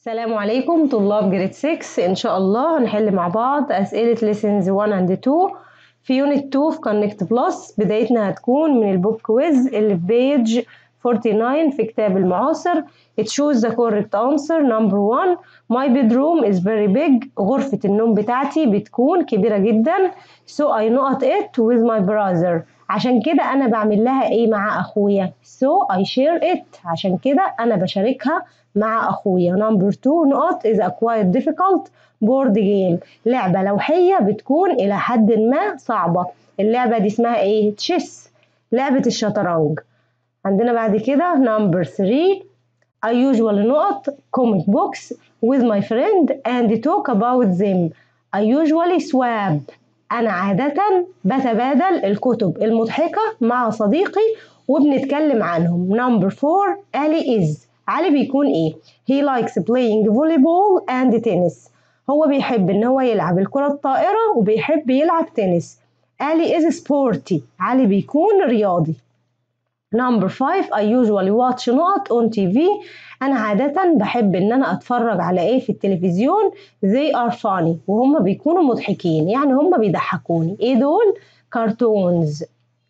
السلام عليكم طلاب جريد 6 إن شاء الله هنحل مع بعض أسئلة lessons 1 and 2 في يونت 2 في كونكت بلس بدايتنا هتكون من البوك كويز اللي في بيج 49 في كتاب المعاصر choose the correct answer number 1 my bedroom is very big غرفة النوم بتاعتي بتكون كبيرة جدا so I not it with my brother عشان كده أنا بعمل لها إيه مع أخويا so I share it عشان كده أنا بشاركها مع أخويا number 2 نقط is a quite difficult board game لعبة لوحية بتكون إلى حد ما صعبة اللعبة دي اسمها إيه تشيس لعبة الشطرنج عندنا بعد كده number 3 I usually نقط comic books with my friend and talk about them I usually swap أنا عادة بتبادل الكتب المضحكة مع صديقي وبنتكلم عنهم number 4 Ali is علي بيكون إيه he likes playing volleyball and tennis هو بيحب إن هو يلعب الكرة الطائرة وبيحب يلعب تنس Ali is sporty علي بيكون رياضي Number 5 I usually watch نقط on TV أنا عادة بحب إن أنا أتفرج على إيه في التلفزيون they are funny وهم بيكونوا مضحكين يعني هم بيضحكوني إيه دول؟ كرتونز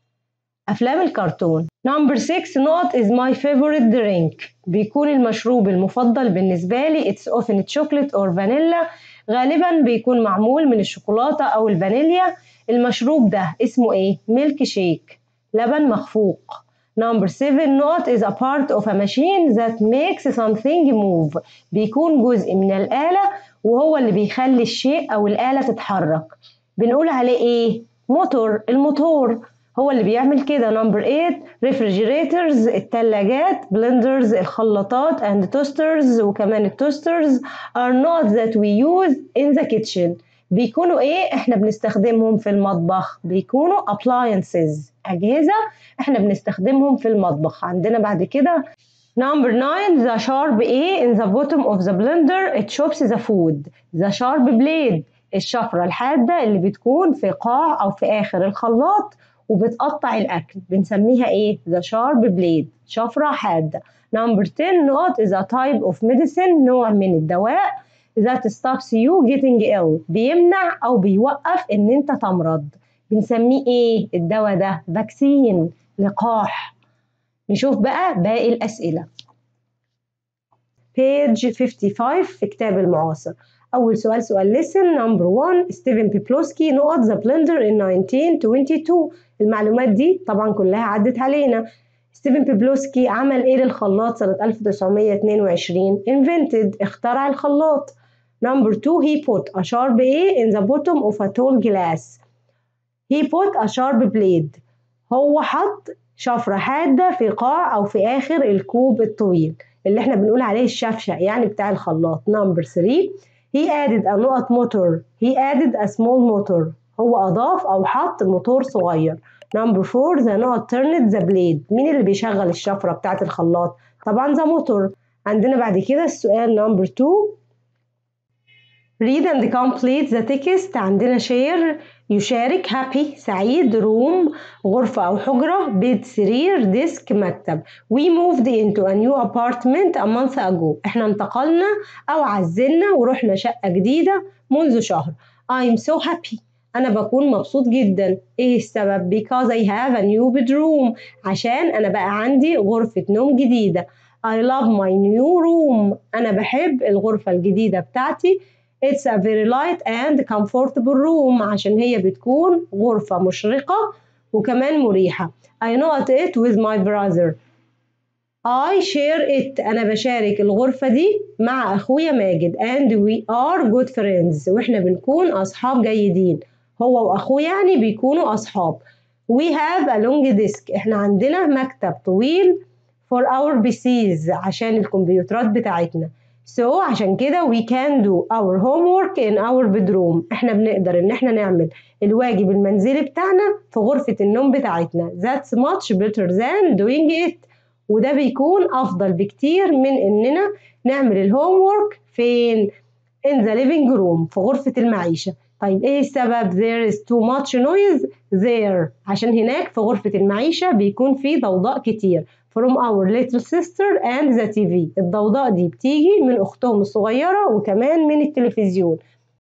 أفلام الكرتون Number 6 نقط is my favorite drink بيكون المشروب المفضل بالنسبة لي it's often chocolate or vanilla غالبا بيكون معمول من الشوكولاتة أو الفانيليا المشروب ده اسمه إيه؟ ميلك شيك لبن مخفوق Number 7 نقط is a part of a machine that makes something move بيكون جزء من الآلة وهو اللي بيخلي الشيء أو الآلة تتحرك بنقول عليه إيه؟ موتور الموتور هو اللي بيعمل كده نمبر 8 ريفريجيريتورز التلاجات بلندرز الخلاطات and toasters وكمان التوسترز are not that we use in the kitchen بيكونوا ايه احنا بنستخدمهم في المطبخ بيكونوا appliances اجهزه احنا بنستخدمهم في المطبخ عندنا بعد كده Number 9 the sharp A in the bottom of the blender it chops the food the sharp blade الشفرة الحادة اللي بتكون في قاع أو في آخر الخلاط وبتقطع الأكل بنسميها إيه؟ The sharp blade شفرة حادة Number 10 نقط is a type of medicine نوع من الدواء that stops you getting ill بيمنع أو بيوقف إن أنت تمرض بنسميه إيه الدواء ده؟ فاكسين لقاح نشوف بقى باقي الأسئلة page 55 في كتاب المعاصر أول سؤال سؤال listen number 1 ستيفن بيبلوسكي نقط ذا بلندر in 1922 المعلومات دي طبعا كلها عدت علينا ستيفن بيبلوسكي عمل ايه للخلاط سنة 1922 invented اخترع الخلاط number 2 he put a sharp A in the bottom of a tall glass he put a sharp blade هو حط شفرة حادة في قاع أو في آخر الكوب الطويل اللي احنا بنقول عليه الشفشة يعني بتاع الخلاط number 3 he added a نقط motor he added a small motor هو أضاف أو حط موتور صغير number 4 the نقط turned the blade مين اللي بيشغل الشفرة بتاعة الخلاط طبعا the motor عندنا بعد كده السؤال number 2 read and complete the text عندنا share يشارك happy سعيد room غرفة أو حجرة بيت سرير ديسك مكتب we moved into a new apartment a month ago احنا انتقلنا أو عزلنا ورحنا شقة جديدة منذ شهر I'm so happy أنا بكون مبسوط جدا إيه السبب because I have a new bedroom عشان أنا بقى عندي غرفة نوم جديدة I love my new room أنا بحب الغرفة الجديدة بتاعتي It's a very light and comfortable room عشان هي بتكون غرفة مشرقة وكمان مريحة. I know it with my brother. I share it أنا بشارك الغرفة دي مع أخويا ماجد and we are good friends وإحنا بنكون أصحاب جيدين. هو وأخوه يعني بيكونوا أصحاب. We have a long desk إحنا عندنا مكتب طويل for our PCs عشان الكمبيوترات بتاعتنا. So عشان كده we can do our homework in our bedroom احنا بنقدر ان احنا نعمل الواجب المنزلي بتاعنا في غرفة النوم بتاعتنا that's much better than doing it وده بيكون افضل بكتير من اننا نعمل الهوم وورك فين in the living room في غرفة المعيشة طيب ايه السبب there is too much noise there عشان هناك في غرفة المعيشة بيكون في ضوضاء كتير from our little sister and the TV الضوضاء دي بتيجي من أختهم الصغيرة وكمان من التلفزيون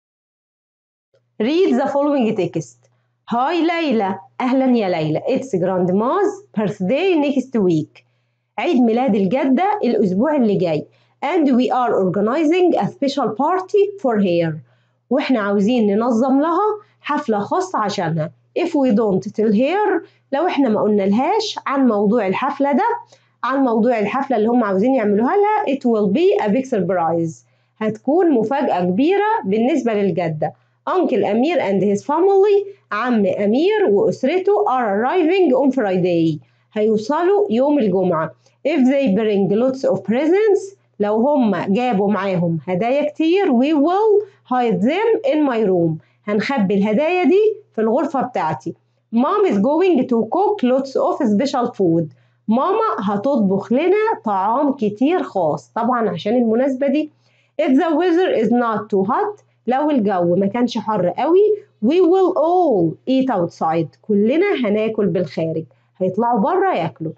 read the following text هاي ليلى أهلا يا ليلى it's grandma's birthday next week عيد ميلاد الجدة الأسبوع اللي جاي and we are organizing a special party for her واحنا عاوزين ننظم لها حفلة خاصة عشانها if we don't tell her لو احنا ما قلنا لهاش عن موضوع الحفلة ده عن موضوع الحفلة اللي هم عاوزين يعملوها لها it will be a big surprise هتكون مفاجأة كبيرة بالنسبة للجدة Uncle أمير and his family عم أمير وأسرته are arriving on Friday هيوصلوا يوم الجمعة if they bring lots of presents لو هم جابوا معاهم هدايا كتير we will hide them in my room هنخبي الهدايا دي في الغرفة بتاعتي mom is going to cook lots of special food ماما هتطبخ لنا طعام كتير خاص طبعا عشان المناسبة دي if the weather is not too hot لو الجو ما كانش حر قوي we will all eat outside كلنا هناكل بالخارج هيطلعوا بره ياكلوا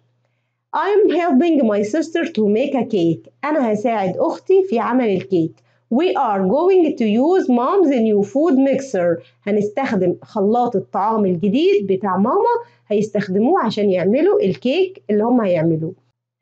I'm helping my sister to make a cake أنا هساعد أختي في عمل الكيك We are going to use mom's new food mixer هنستخدم خلاط الطعام الجديد بتاع ماما هيستخدموه عشان يعملوا الكيك اللي هم هيعملوه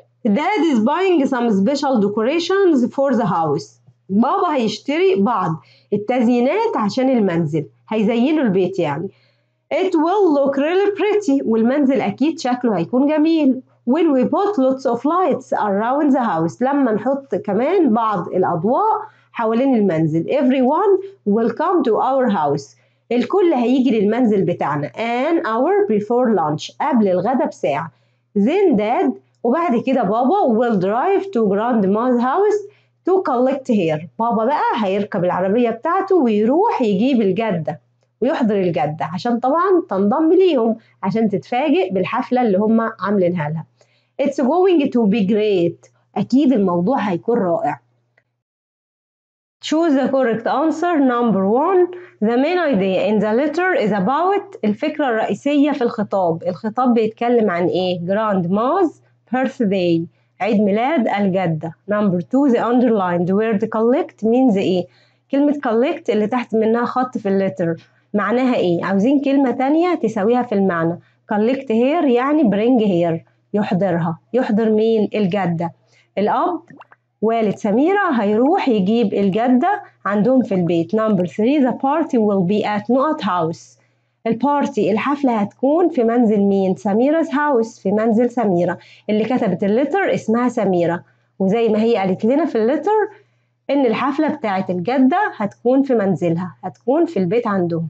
Dad is buying some special decorations for the house بابا هيشتري بعض التزيينات عشان المنزل هيزينوا البيت يعني It will look really pretty والمنزل أكيد شكله هيكون جميل When we put lots of lights around the house لما نحط كمان بعض الأضواء حوالين المنزل everyone will come to our house الكل هيجي للمنزل بتاعنا an hour before lunch قبل الغدا بساعة then dad وبعد كده بابا will drive to grandma's house to collect her بابا بقى هيركب العربية بتاعته ويروح يجيب الجدة ويحضر الجدة عشان طبعا تنضم ليهم عشان تتفاجئ بالحفلة اللي هم عاملينها لها It's going to be great أكيد الموضوع هيكون رائع Choose the correct answer number one The main idea in the letter is about الفكرة الرئيسية في الخطاب الخطاب بيتكلم عن إيه grandma's birthday عيد ميلاد الجدة number two the underlined word collect means إيه كلمة collect اللي تحت منها خط في اللتر معناها إيه عاوزين كلمة تانية تساويها في المعنى collect here يعني bring here يحضرها يحضر مين الجدة الأب والد سميرة هيروح يجيب الجدة عندهم في البيت number three the party will be at نقط house البارتي الحفلة هتكون في منزل مين سميرة هاوس في منزل سميرة اللي كتبت اللتر اسمها سميرة وزي ما هي قالت لنا في اللتر إن الحفلة بتاعت الجدة هتكون في منزلها هتكون في البيت عندهم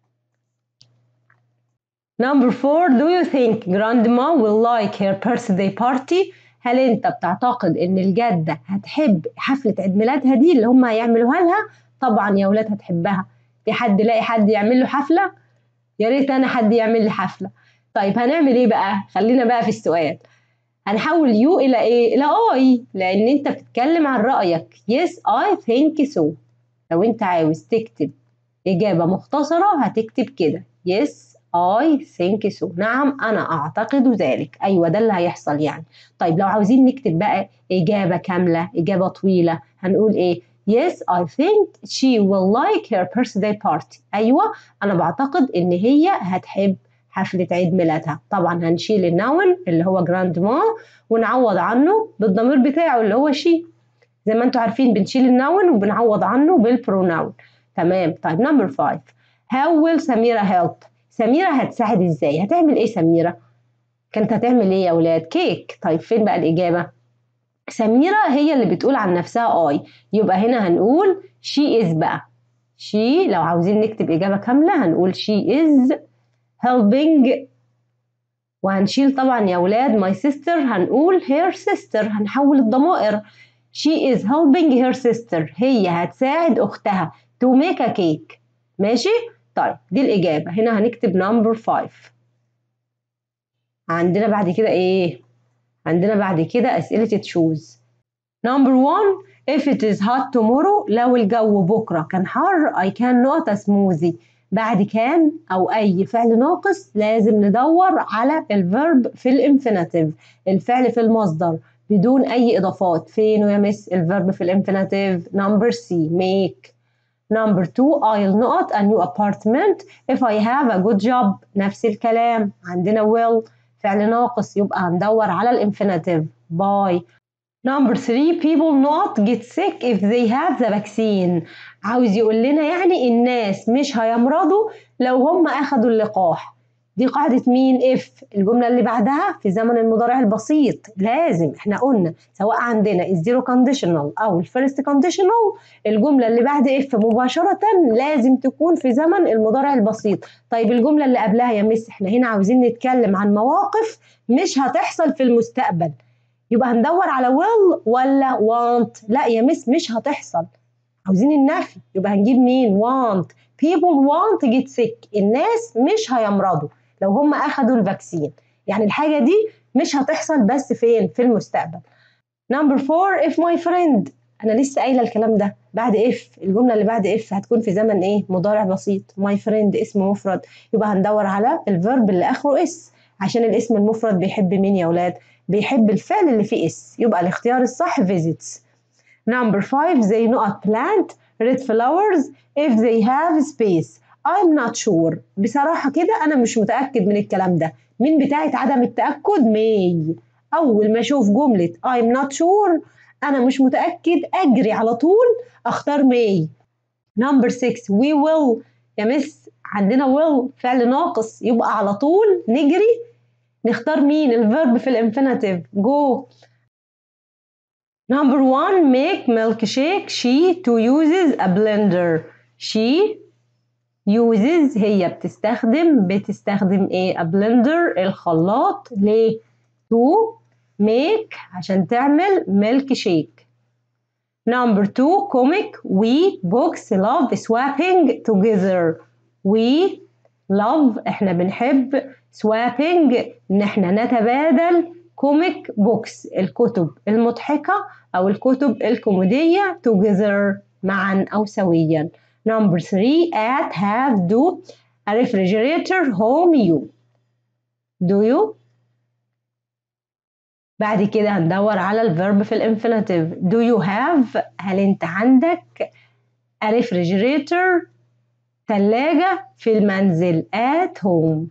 Number four, do you think grandma will like her birthday party? هل انت بتعتقد ان الجدة هتحب حفلة عيد ميلادها دي اللي هم هيعملوها لها؟ طبعا يا ولاد هتحبها. في حد يلاقي حد يعمل له حفلة؟ يا ريت انا حد يعمل لي حفلة. طيب هنعمل ايه بقى؟ خلينا بقى في السؤال. هنحول يو الى ايه؟ الى اي لان انت بتتكلم عن رأيك. Yes I think so. لو انت عاوز تكتب إجابة مختصرة هتكتب كده. Yes I think so نعم أنا أعتقد ذلك أيوة ده اللي هيحصل يعني طيب لو عاوزين نكتب بقى إجابة كاملة إجابة طويلة هنقول إيه Yes I think she will like her birthday party أيوة أنا بعتقد إن هي هتحب حفلة عيد ميلادها طبعا هنشيل النون اللي هو جراند ما ونعوض عنه بالضمير بتاعه اللي هو شي زي ما انتم عارفين بنشيل النون وبنعوض عنه بالبروناون تمام طيب نمبر 5 How will سميرة help سميرة هتساعد ازاي؟ هتعمل ايه سميرة؟ كانت هتعمل ايه يا ولاد؟ كيك طيب فين بقى الإجابة؟ سميرة هي اللي بتقول عن نفسها اي يبقى هنا هنقول she is بقى she لو عاوزين نكتب إجابة كاملة هنقول she is helping وهنشيل طبعا يا ولاد my sister هنقول her sister هنحول الضمائر she is helping her sister هي هتساعد أختها to make a cake ماشي؟ طيب دي الإجابة هنا هنكتب نمبر 5 عندنا بعد كده إيه؟ عندنا بعد كده أسئلة تشوز Number one if it is hot tomorrow لو الجو بكرة كان حر I can not a smoothie بعد كان أو أي فعل ناقص لازم ندور على الفيرب في الانفينيتيف الفعل في المصدر بدون أي إضافات فين يا مس الفيرب في الانفينيتيف نمبر سي make Number two I'll not a new apartment if I have a good job نفس الكلام عندنا will فعل ناقص يبقى هندور على الانفينيتيف باي Number three people not get sick if they have the vaccine عاوز يقول لنا يعني الناس مش هيمرضوا لو هم أخدوا اللقاح دي قاعدة مين if الجملة اللي بعدها في زمن المضارع البسيط لازم احنا قلنا سواء عندنا الزيرو كونديشنال أو الفيرست كونديشنال الجملة اللي بعد if مباشرة لازم تكون في زمن المضارع البسيط طيب الجملة اللي قبلها يا مس احنا هنا عاوزين نتكلم عن مواقف مش هتحصل في المستقبل يبقى هندور على will ولا want لا يا مس مش هتحصل عاوزين النفي يبقى هنجيب مين want people want to get sick الناس مش هيمرضوا لو هم اخدوا الفاكسين يعني الحاجه دي مش هتحصل بس فين في المستقبل نمبر فور if my friend انا لسه قايله الكلام ده بعد if الجمله اللي بعد if هتكون في زمن ايه مضارع بسيط my friend اسم مفرد يبقى هندور على الفيرب اللي اخره اس عشان الاسم المفرد بيحب مين يا اولاد بيحب الفعل اللي فيه اس يبقى الاختيار الصح visits number five they not plant red flowers if they have space I'm not sure بصراحة كده أنا مش متأكد من الكلام ده من بتاعة عدم التأكد مي أول ما أشوف جملة I'm not sure أنا مش متأكد أجري على طول أختار مي نمبر 6 we will يا مس عندنا will فعل ناقص يبقى على طول نجري نختار مين الفيرب في الانفينيتيف go Number one, make milkshake. She to uses a blender. She uses هي بتستخدم بتستخدم ايه؟ a blender الخلاط ليه؟ to make عشان تعمل milk shake. Number two, comic. We books love swapping together. We love احنا بنحب swapping ان احنا نتبادل كوميك بوكس الكتب المضحكة أو الكتب الكوميدية together معا أو سويا number three at have do a refrigerator home you do you بعد كده هندور على الفيرب في الانفينيتيف do you have هل انت عندك a refrigerator ثلاجة في المنزل at home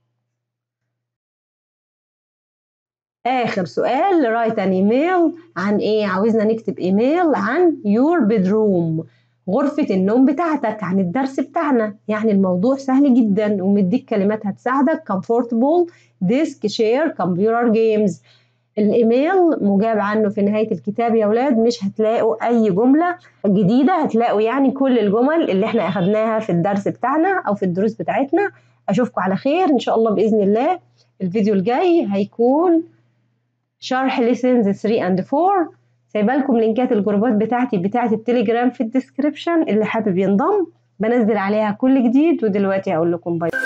آخر سؤال write an email عن إيه؟ عاوزنا نكتب إيميل عن your bedroom غرفة النوم بتاعتك عن الدرس بتاعنا يعني الموضوع سهل جدا ومديك كلمات هتساعدك comfortable desk chair computer games الايميل مجاب عنه في نهايه الكتاب يا اولاد مش هتلاقوا اي جمله جديده هتلاقوا يعني كل الجمل اللي احنا اخدناها في الدرس بتاعنا او في الدروس بتاعتنا اشوفكم على خير ان شاء الله باذن الله الفيديو الجاي هيكون شرح lessons 3 and 4 سايبه لكم لينكات الجروبات بتاعتي بتاعت التليجرام في الديسكريبشن اللي حابب ينضم بنزل عليها كل جديد ودلوقتي هقول لكم باي